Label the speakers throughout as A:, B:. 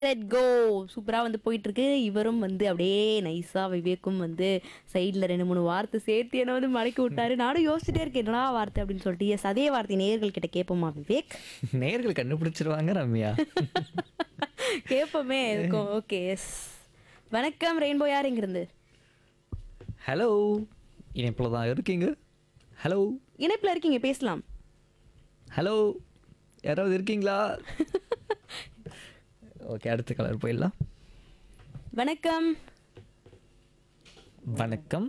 A: Let go சூப்பராக வந்து போயிட்டு இருக்கு இவரும் வந்து அப்படியே நைஸாக விவேக்கும் வந்து சைடில் ரெண்டு மூணு வார்த்தை சேர்த்து என்ன வந்து மடக்கி விட்டாரு நானும் யோசிச்சுட்டே இருக்கேன் என்னடா வார்த்தை அப்படின்னு சொல்லிட்டு எஸ் அதே வார்த்தை நேயர்கள் கிட்ட கேட்போமா விவேக்
B: நேர்கள் கண்டுபிடிச்சிருவாங்க ரம்யா
A: கேட்போமே இருக்கும் ஓகே எஸ் வணக்கம் ரெயின்போ யார் இங்கிருந்து
B: ஹலோ இணைப்பில் தான் இருக்கீங்க ஹலோ
A: இணைப்பில் இருக்கீங்க பேசலாம்
B: ஹலோ யாராவது இருக்கீங்களா ஓகே அடுத்த கலர் போயிடலாம்
A: வணக்கம்
B: வணக்கம்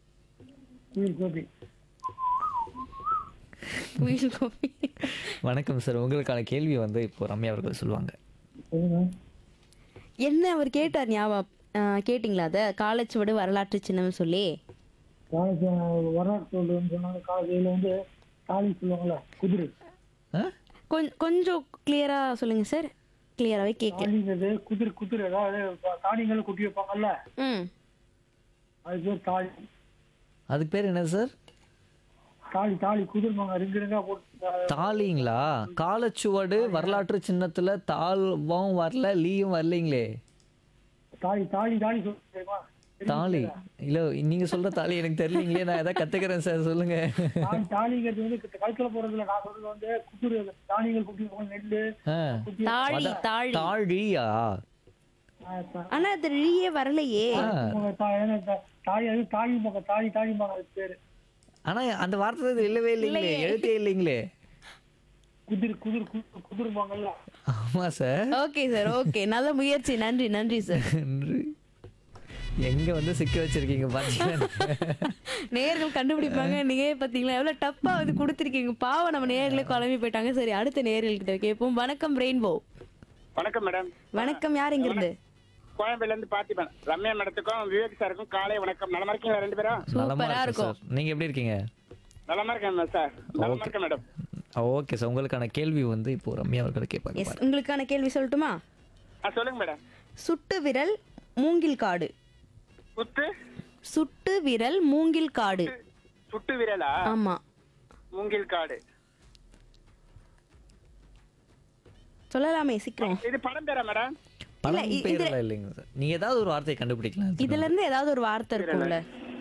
A: குயில் கோபி
B: வணக்கம் சார் உங்களுக்கான கேள்வி வந்து இப்போ ரம்யா அவர்கள் சொல்லுவாங்க
A: என்ன அவர் கேட்டார் ஞாபகம் ஆ, கேட்டிங்களா அதை காலச்சுவடு வரலாற்று சின்னம் சொல்லி
C: காலேஜ் வரலாற்று சொல்லுன்னு சொன்னாங்க காலேஜில் வந்து தாலி சொல்லுவாங்கல்ல குதிரை
B: ஆ
A: கொஞ்ச கொஞ்சம் கிளியராக சொல்லுங்க சார் கிளியராகவே கேட்க
C: தாலிங்கிறது குதிரை குதிரை அதாவது தானியங்களை குட்டி வைப்பாங்கல்ல
A: ம்
C: அது பேர் தாலி
B: அதுக்கு பேர் என்ன சார்
C: தாலி தாலி குதிரைமாங்க ரிங்கு ரிங்கா போட்டு
B: தாலிங்களா காலச்சுவடு வரலாற்று சின்னத்துல தாழ்வும் வரல லீயும் வரலைங்களே
C: தாலி தாலி தாலி சொல்லுங்க தெரியுமா?
B: தாலி இல்ல நீங்க சொல்ற தாலி எனக்கு தெரியலீங்களே நான் ஏதாவது கத்துக்கிறேன் சார் சொல்லுங்க
C: தாலி தாலிங்கிறது வந்து கழுத்துல போறதுல நான் சொல்றது வந்து குதிரை தானியங்கள் குட்டி வைப்பாங்க நெல்லு
B: ஆ.
C: குட்டி
A: தாழி தாழி
B: தாழியா
C: ஆ, த-
A: ஆனா அது ரீயே வரலையே
B: ஆ.
C: அவங்க தா- ஏன்னா த- தாலி அது தாலிம்பாங்க தாலி தாலிம்பாங்க அது பேரு
B: ஆனா அந்த வார்த்தை இது இல்லவே இல்லைங்களே எழுத்தே இல்லைங்களே
C: குதிரை குதிரை குதிரை குதிரைமாங்கல்ல
B: ஆமா சார்
A: ஓகே சார் ஓகே நல்ல முயற்சி நன்றி நன்றி சார்
B: நன்றி. எங்க வந்து சிக்க வச்சிருக்கீங்க பாத்தீங்கன்னா
A: நேயர்கள் கண்டுபிடிப்பாங்க நீங்க பாத்தீங்களா எவ்வளவு டப்பா வந்து கொடுத்துருக்கீங்க பாவம் நம்ம நேயர்களே குழம்பி போயிட்டாங்க சரி அடுத்த நேயர்கள் கிட்ட கேட்போம் வணக்கம் ரெயின்போ
D: வணக்கம் மேடம்
A: வணக்கம் யார் இங்க இருந்து
D: கோயம்பேடுல இருந்து பார்த்திபன் ரம்யா மேடத்துக்கும் விவேக் சாருக்கும் காலை வணக்கம் நலமா இருக்கீங்களா ரெண்டு பேரும்
B: நலமா
A: சூப்பரா
B: இருக்கும்
A: இருக்கும்
B: சார் நீங்க எப்படி இருக்கீங்க
D: நலமா இருக்கேன் சார் நலமா இருக்கேன் மேடம்
B: ஓகே சார் உங்களுக்கான கேள்வி வந்து இப்போ ரம்யா அவர்கள் கேட்பாங்க
A: எஸ் உங்களுக்கான கேள்வி சொல்லட்டுமா
D: ஆ சொல்லுங்க மேடம்
A: சுட்டு விரல் மூங்கில் காடு
D: குத்து
A: சுட்டு விரல் மூங்கில் காடு
D: சுட்டு விரலா
A: ஆமா
D: மூங்கில் காடு
A: சொல்லலாமே சீக்கிரம்
D: இது படம் பேரா மேடம்
B: படம்
A: இ-
B: பேரெல்லாம் இல்லைங்க சார் நீங்க ஏதாவது ஒரு வார்த்தையை கண்டுபிடிக்கலாம்
A: இதுல இருந்து ஏதாவது ஒரு வார்த்தை இருக்கும்ல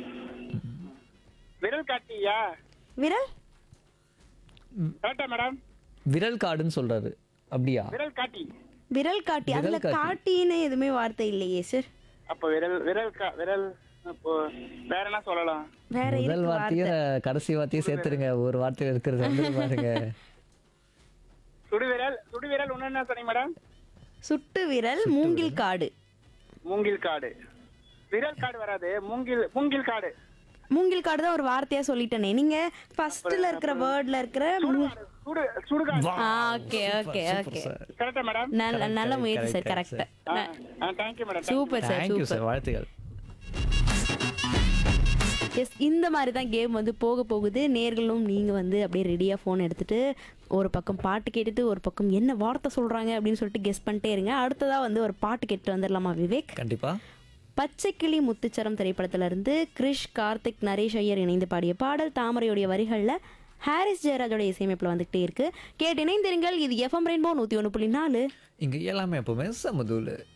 D: விரல் காட்டியா
A: விரல்
D: கரெக்டா மேடம்
B: விரல் காடுன்னு சொல்றாரு அப்படியா
D: விரல் காட்டி
A: விரல் காட்டி அதுல
B: விரல் காட்டி.
A: காட்டின்னு எதுவுமே வார்த்தை இல்லையே சார்
D: அப்ப விரல் விரல் கா விரல் அப்போ வேற என்ன சொல்லலாம்
A: வேற
B: முதல்
A: இருக்கு
B: வார்த்தைய கடைசி வார்த்தையை சேர்த்துருங்க ஒரு வார்த்தையில இருக்கிறது வந்து பாருங்க
D: சுடு விரல் சுடு விரல் ஒண்ணு என்ன சொன்னீங்க மேடம்
A: சுட்டு விரல் மூங்கில் காடு
D: மூங்கில் காடு விரல் காடு வராது மூங்கில் மூங்கில் காடு
A: மூங்கில் காடு தான் ஒரு வார்த்தையா சொல்லிட்டேனே நீங்க ஃபர்ஸ்ட்ல இருக்கிற வேர்ட்ல இருக்கிற மூ-
D: சுடு சுடுகாடு
A: ஆ ஓகே ஓகே ஓகே
D: கரெக்டா மேடம்
A: நல்ல நல்ல முயற்சி sir
B: correct,
A: correct
D: thank you madam
A: super sir
B: thank you
A: super
B: sir வாழ்த்துக்கள்
A: எஸ் இந்த மாதிரி தான் கேம் வந்து போக போகுது நேர்களும் நீங்கள் வந்து அப்படியே ரெடியாக ஃபோன் எடுத்துட்டு ஒரு பக்கம் பாட்டு கேட்டுட்டு ஒரு பக்கம் என்ன வார்த்தை சொல்கிறாங்க அப்படின்னு சொல்லிட்டு கெஸ் பண்ணிட்டே இருங்க அடுத்ததாக வந்து ஒரு பாட்டு கேட்டு வந்துடலாமா விவேக்
B: கண்டிப்பா
A: பச்சைக்கிளி முத்துச்சரம் திரைப்படத்துல இருந்து கிரிஷ் கார்த்திக் நரேஷ் ஐயர் இணைந்து பாடிய பாடல் தாமரையுடைய வரிகளில் ஹாரிஸ் ஜெயராஜோட இசையமைப்பில் வந்துகிட்டே இருக்கு கேட்டு இணைந்திருங்கள் இது எஃப்எம் ரெயின்போ நூற்றி ஒன்று புள்ளி நாலு
B: இங்க எல்லாமே எப்பவுமே சமதூள்